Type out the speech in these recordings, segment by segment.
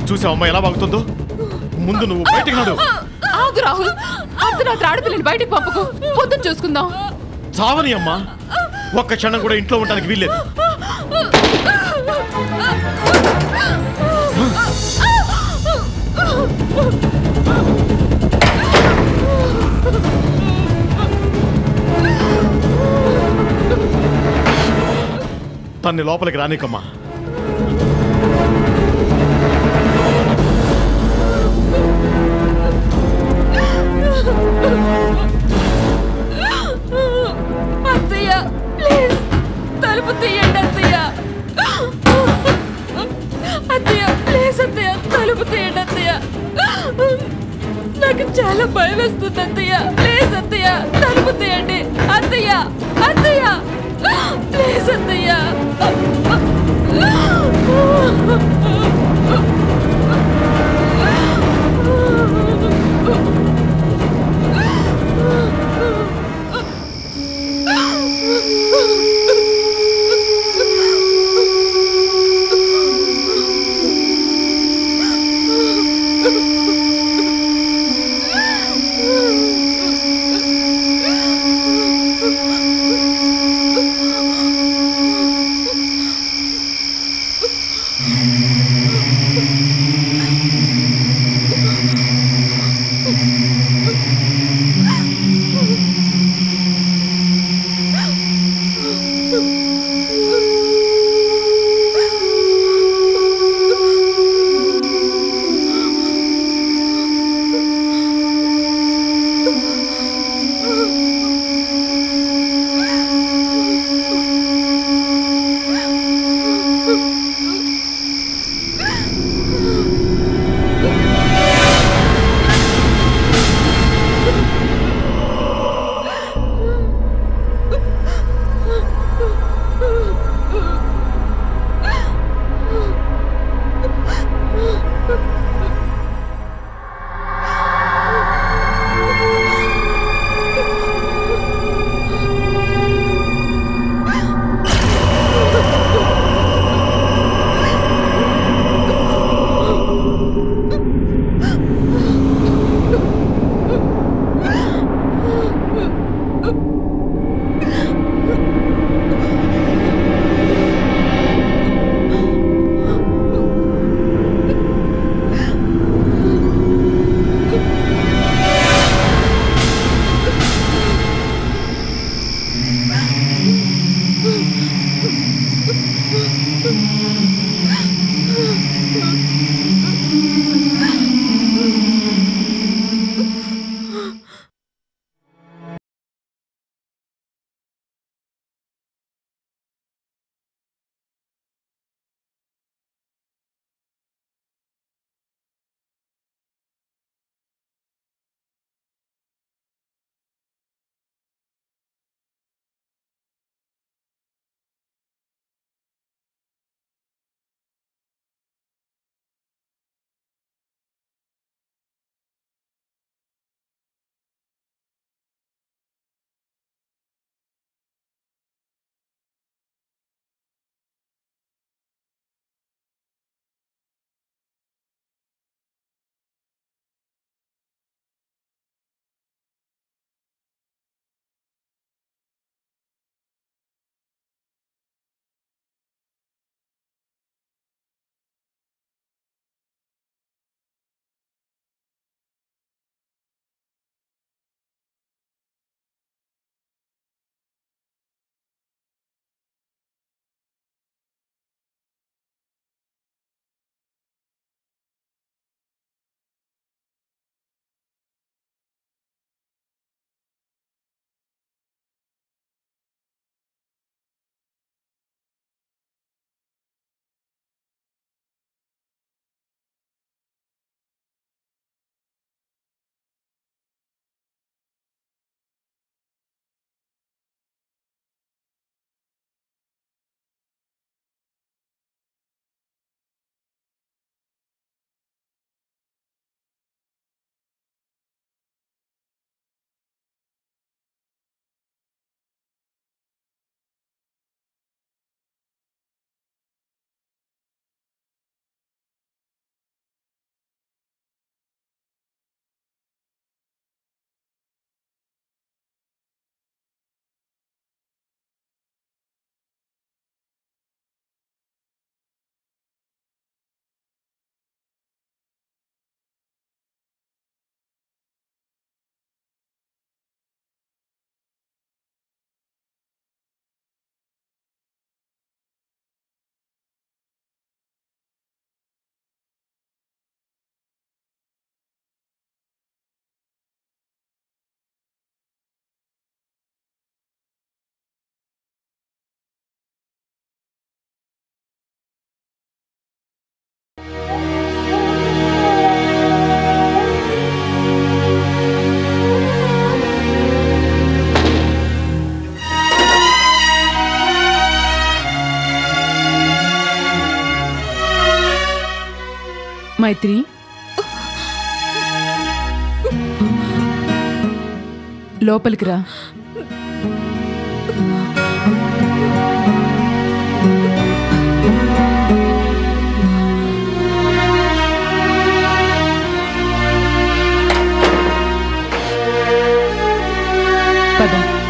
చూసావు అమ్మ ఎలా బాగుతుందో ముందు నువ్వు బయటికి నడు ఆగు రాహుల్ అర్ధరాత్రి ఆడపిల్లని బయటికి పంపకు పొద్దున చూసుకుందాం చావని అమ్మా ఒక్క క్షణం కూడా ఇంట్లో ఉండడానికి వీల్లేదు తన్ని లోపలికి రానికమ్మా అత్తయ్య ప్లీజ్ తలుపు తీయండి అత్తయ్య అత్తయ్య ప్లీజ్ అత్తయ్య తలుపు తీయండి అత్తయ్య నాకు చాలా భయం వేస్తుంది అత్తయ్య ప్లీజ్ అత్తయ్య తలుపు తీయండి అత్తయ్య అత్తయ్య ప్లీజ్ అత్తయ్య మైత్రి లోపలికి రా పద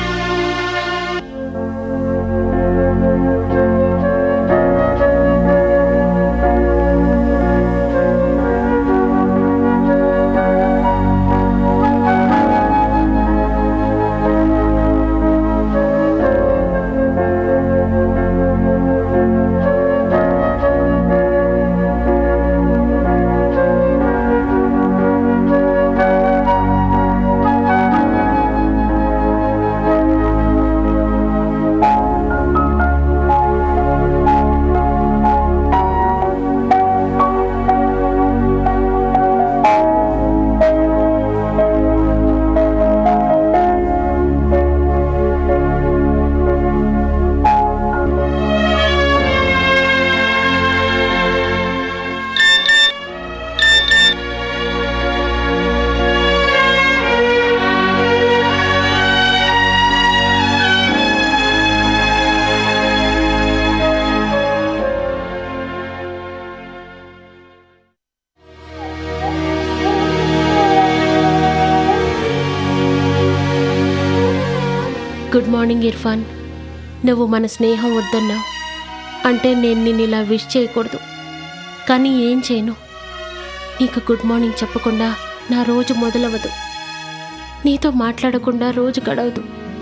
గుడ్ మార్నింగ్ ఇర్ఫాన్ నువ్వు మన స్నేహం వద్దన్నావు అంటే నేను నిన్ను ఇలా విష్ చేయకూడదు కానీ ఏం చేయను నీకు గుడ్ మార్నింగ్ చెప్పకుండా నా రోజు మొదలవదు నీతో మాట్లాడకుండా రోజు గడవదు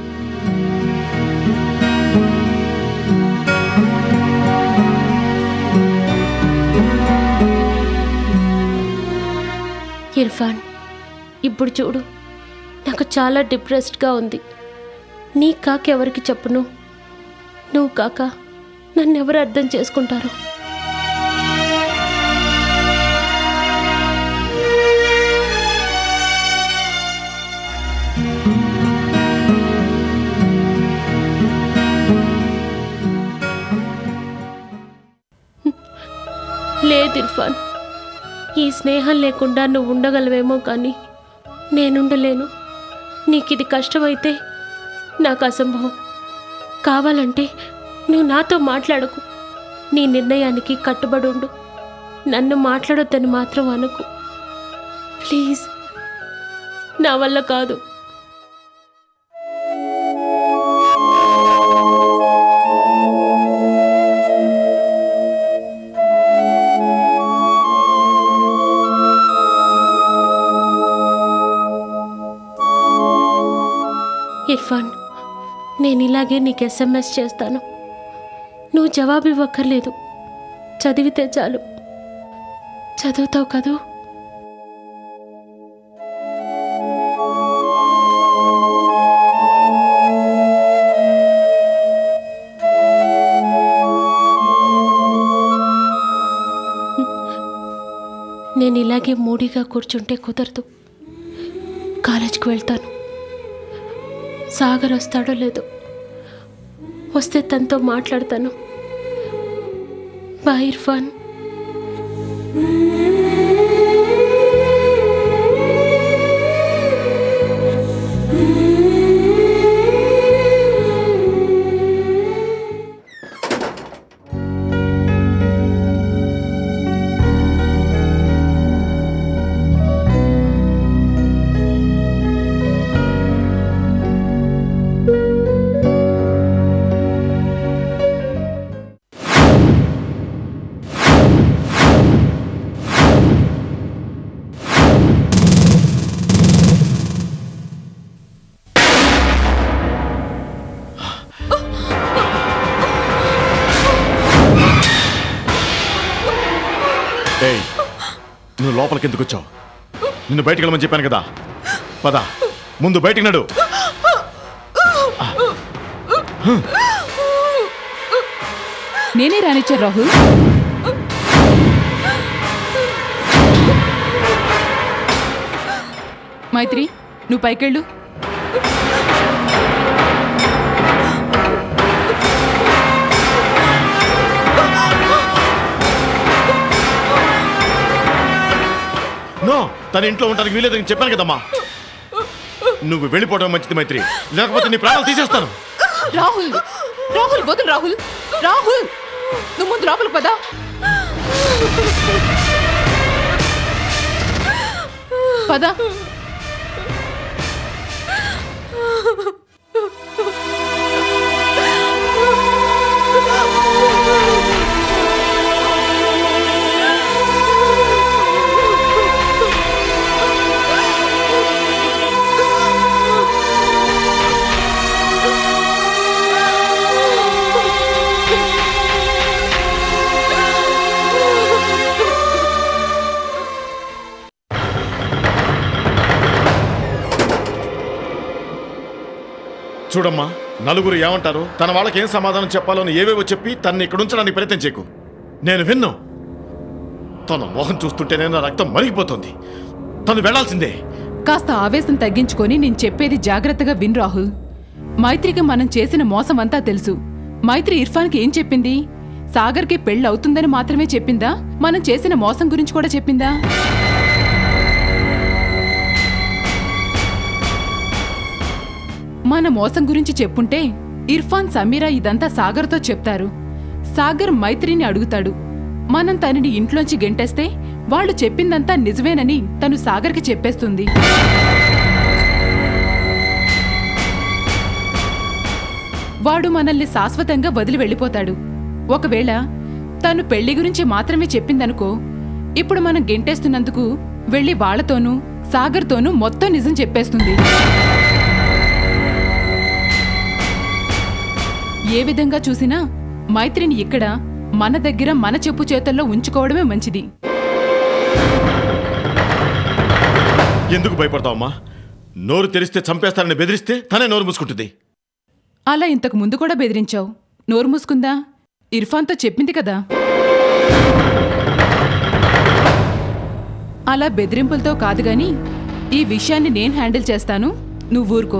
ఇర్ఫాన్ ఇప్పుడు చూడు నాకు చాలా డిప్రెస్డ్గా ఉంది నీ కాక ఎవరికి చెప్పును నువ్వు కాక నన్నెవరు అర్థం చేసుకుంటారు లేదు ఇర్ఫాన్ ఈ స్నేహం లేకుండా నువ్వు ఉండగలవేమో కానీ నేనుండలేను నీకు ఇది కష్టమైతే నాకు అసంభవం కావాలంటే నువ్వు నాతో మాట్లాడకు నీ నిర్ణయానికి కట్టుబడి ఉండు నన్ను మాట్లాడొద్దని మాత్రం అనుకు ప్లీజ్ నా వల్ల కాదు ఇర్ఫాన్ నేను ఇలాగే నీకు ఎస్ఎంఎస్ చేస్తాను నువ్వు జవాబు ఇవ్వక్కర్లేదు చదివితే చాలు చదువుతావు కదూ నేను ఇలాగే మూడీగా కూర్చుంటే కుదరదు కాలేజ్కి వెళ్తాను సాగర్ వస్తాడో లేదో వస్తే తనతో మాట్లాడతాను బాయ్ ఇర్ఫాన్ ఏయ్ నువ్వు లోపలికి ఎందుకు వచ్చావు నిన్ను బయటికి వెళ్ళమని చెప్పాను కదా పద ముందు బయటికి నడు నేనే రానిచ్చాను రాహుల్ మైత్రి నువ్వు పైకెళ్ళు తన ఇంట్లో ఉండడానికి వీలేదని చెప్పాను కదమ్మా నువ్వు వెళ్ళిపోవడం మంచిది మైత్రి లేకపోతే నీ ప్రాణాలు తీసేస్తాను రాహుల్ రాహుల్ వదులు రాహుల్ రాహుల్ నువ్వు ముందు లోపలికి పదా పద చూడమ్మా నలుగురు ఏమంటారు తన వాళ్ళకి ఏం సమాధానం చెప్పాలో అని ఏవేవో చెప్పి తన్ని ఇక్కడ ఉంచడానికి ప్రయత్నం చేయకు నేను విన్ను తన మోహం చూస్తుంటేనే నా రక్తం మరిగిపోతుంది తను వెళ్ళాల్సిందే కాస్త ఆవేశం తగ్గించుకొని నేను చెప్పేది జాగ్రత్తగా విన్ రాహుల్ మైత్రికి మనం చేసిన మోసం అంతా తెలుసు మైత్రి ఇర్ఫాన్కి ఏం చెప్పింది సాగర్కి పెళ్ళి అవుతుందని మాత్రమే చెప్పిందా మనం చేసిన మోసం గురించి కూడా చెప్పిందా మన మోసం గురించి చెప్పుంటే ఇర్ఫాన్ సమీరా ఇదంతా సాగర్తో చెప్తారు సాగర్ మైత్రిని అడుగుతాడు మనం తనని ఇంట్లోంచి గెంటేస్తే వాళ్ళు చెప్పిందంతా నిజమేనని తను సాగర్కి చెప్పేస్తుంది వాడు మనల్ని శాశ్వతంగా వదిలి వెళ్ళిపోతాడు ఒకవేళ తను పెళ్లి గురించి మాత్రమే చెప్పిందనుకో ఇప్పుడు మనం గెంటేస్తున్నందుకు వెళ్ళి వాళ్లతోనూ సాగర్తోనూ మొత్తం నిజం చెప్పేస్తుంది ఏ విధంగా చూసినా మైత్రిని ఇక్కడ మన దగ్గర మన చెప్పు చేతల్లో ఉంచుకోవడమే మంచిది ఎందుకు భయపడతావమ్మా నోరు తెరిస్తే చంపేస్తానని బెదిరిస్తే తనే నోరు మూసుకుంటుంది అలా ఇంతకు ముందు కూడా బెదిరించావు నోరు మూసుకుందా ఇర్ఫాన్తో చెప్పింది కదా అలా బెదిరింపులతో కాదు గాని ఈ విషయాన్ని నేను హ్యాండిల్ చేస్తాను నువ్వు ఊరుకో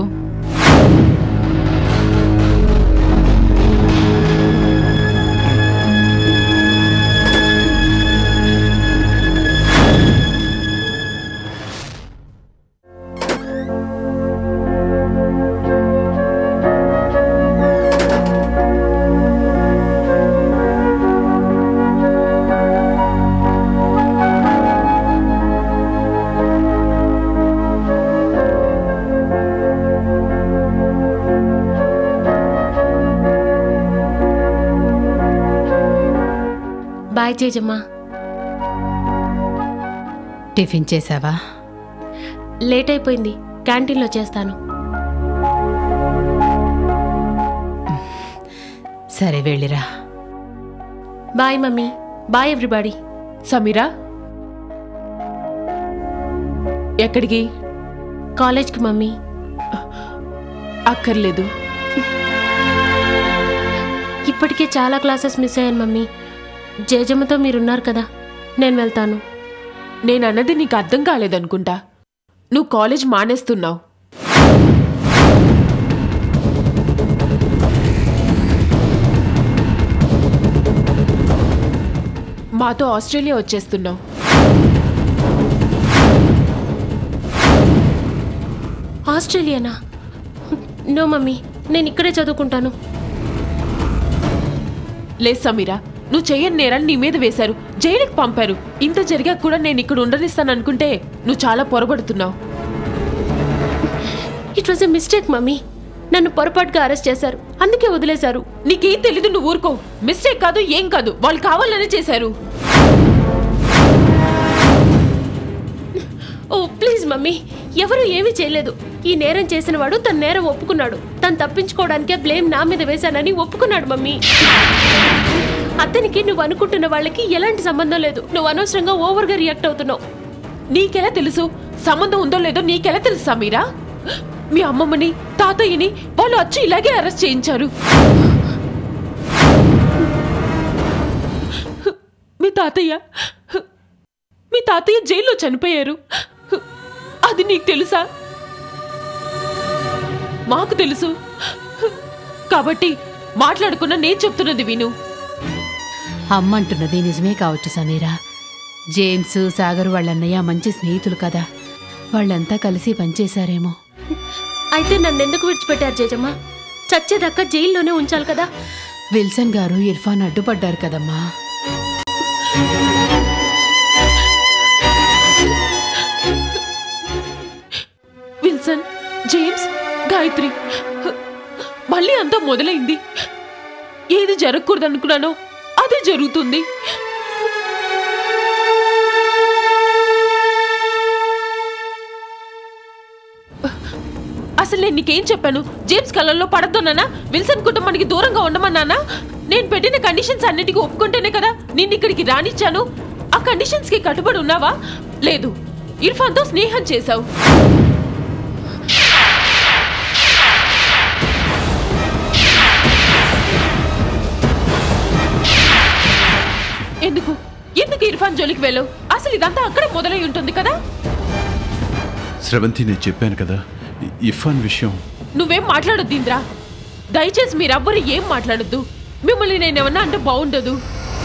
బాయ్ జేజమ్మా టిఫిన్ చేసావా లేట్ అయిపోయింది క్యాంటీన్లో చేస్తాను సరే వెళ్ళిరా bye mummy bye everybody Sameera ఎక్కడికి కాలేజ్కి మమ్మీ అక్కర్లేదు ఇప్పటికే చాలా క్లాసెస్ మిస్ అయ్యాను మమ్మీ జేజమ్మతో మీరున్నారు కదా నేను వెళ్తాను నేను అన్నది నీకు అర్థం కాలేదనుకుంటా నువ్వు కాలేజ్ మానేస్తున్నావు మాతో ఆస్ట్రేలియా వచ్చేస్తున్నావు ఆస్ట్రేలియానా నో మమ్మీ నేను ఇక్కడే చదువుకుంటాను లేదు సమీరా నువ్వు చెయ్యని నేరాన్ని నీ మీద వేశారు జైలుకి పంపారు ఇంత జరిగాక కూడా నేను ఇక్కడ ఉండనిస్తాననుకుంటే నువ్వు చాలా పొరబడుతున్నావు it was a mistake mummy నన్ను పొరపాటుగా అరెస్ట్ చేశారు అందుకే వదిలేశారు నీకేం తెలీదు నువ్వు ఊరుకో మిస్టేక్ కాదు ఏం కాదు వాళ్ళు కావాలని చేశారు ఓ ప్లీజ్ మమ్మీ ఎవరు ఏమీ చేయలేదు ఈ నేరం చేసిన వాడు తన నేరం ఒప్పుకున్నాడు తను తప్పించుకోవడానికే బ్లేమ్ నా మీద వేశానని ఒప్పుకున్నాడు మమ్మీ అతనికి నువ్వు అనుకుంటున్న వాళ్ళకి ఎలాంటి సంబంధం లేదు నువ్వు అనవసరంగా ఓవర్గా రియాక్ట్ అవుతున్నావు నీకెలా తెలుసు సంబంధం ఉందో లేదో నీకెలా తెలుసు సమీరా మీ అమ్మమ్మని తాతయ్యని వాళ్ళు వచ్చి ఇలాగే అరెస్ట్ చేయించారు మీ తాతయ్య మీ తాతయ్య జైల్లో చనిపోయారు అది నీకు తెలుసా మాకు తెలుసు కాబట్టి మాట్లాడుకున్న నేను చెప్తున్నది విను అమ్మంటున్నది నిజమే కావచ్చు సమీరా జేమ్స్ సాగర్ వాళ్ళన్నయ్య మంచి స్నేహితులు కదా వాళ్ళంతా కలిసి పనిచేశారేమో అయితే నన్ను ఎందుకు విడిచిపెట్టారు జేజమ్మ చచ్చేదాకా జైల్లోనే ఉంచాలి కదా విల్సన్ గారు ఇర్ఫాన్ అడ్డుపడ్డారు కదమ్మా విల్సన్ జేమ్స్ గాయత్రి మళ్ళీ అంతా మొదలైంది ఏది జరగకూడదు అనుకున్నానో అదే జరుగుతుంది అసలు నేను నీకేం చెప్పాను జేమ్స్ కళ్ళల్లో పడద్దన్నానా విల్సన్ కుటుంబానికి దూరంగా ఉండమన్నానా నేను పెట్టిన కండిషన్స్ అన్నిటికీ ఒప్పుకుంటేనే కదా నిన్ను ఇక్కడికి రానిచ్చాను ఆ కండిషన్స్ కి కట్టుబడి ఉన్నావా లేదు ఇర్ఫాన్తో స్నేహం చేశావు ఎందుకు ఎందుకు ఇర్ఫాన్ జోలికి వెళ్ళావు అసలు ఇదంతా అక్కడే మొదలై ఉంటుంది కదా స్రవంతి నేను చెప్పాను కదా ఇ- ఇర్ఫాన్ విషయం నువ్వేం మాట్లాడొద్దు ఇంద్రా దయచేసి మీరెవ్వరు ఏం మాట్లాడొద్దు మిమ్మల్ని నేనేమన్నా అంటే బాగుండదు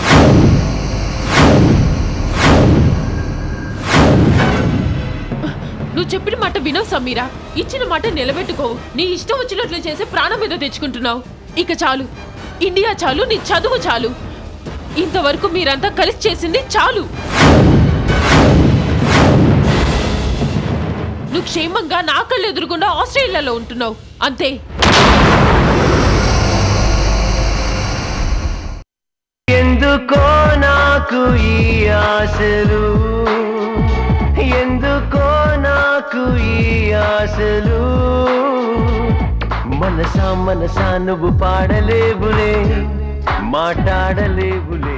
నువ్వు చెప్పిన మాట వినవు సమీరా ఇచ్చిన మాట నిలబెట్టుకోవు నీ ఇష్టం వచ్చినట్లు చేసే ప్రాణం మీద తెచ్చుకుంటున్నావు ఇక చాలు ఇండియా చాలు నీ చదువు చాలు ఇంతవరకు మీరంతా కలిసి చేసింది చాలు నువ్వు క్షేమంగా నా కళ్ళు ఎదురుకుండా ఆస్ట్రేలియాలో ఉంటున్నావు అంతే ఎందుకో నాకు ఈ ఆశలు ఎందుకో నాకు ఈ ఆశలు మనసా మనసా నువ్వు పాడలేవులే మాట్లాడలేవులే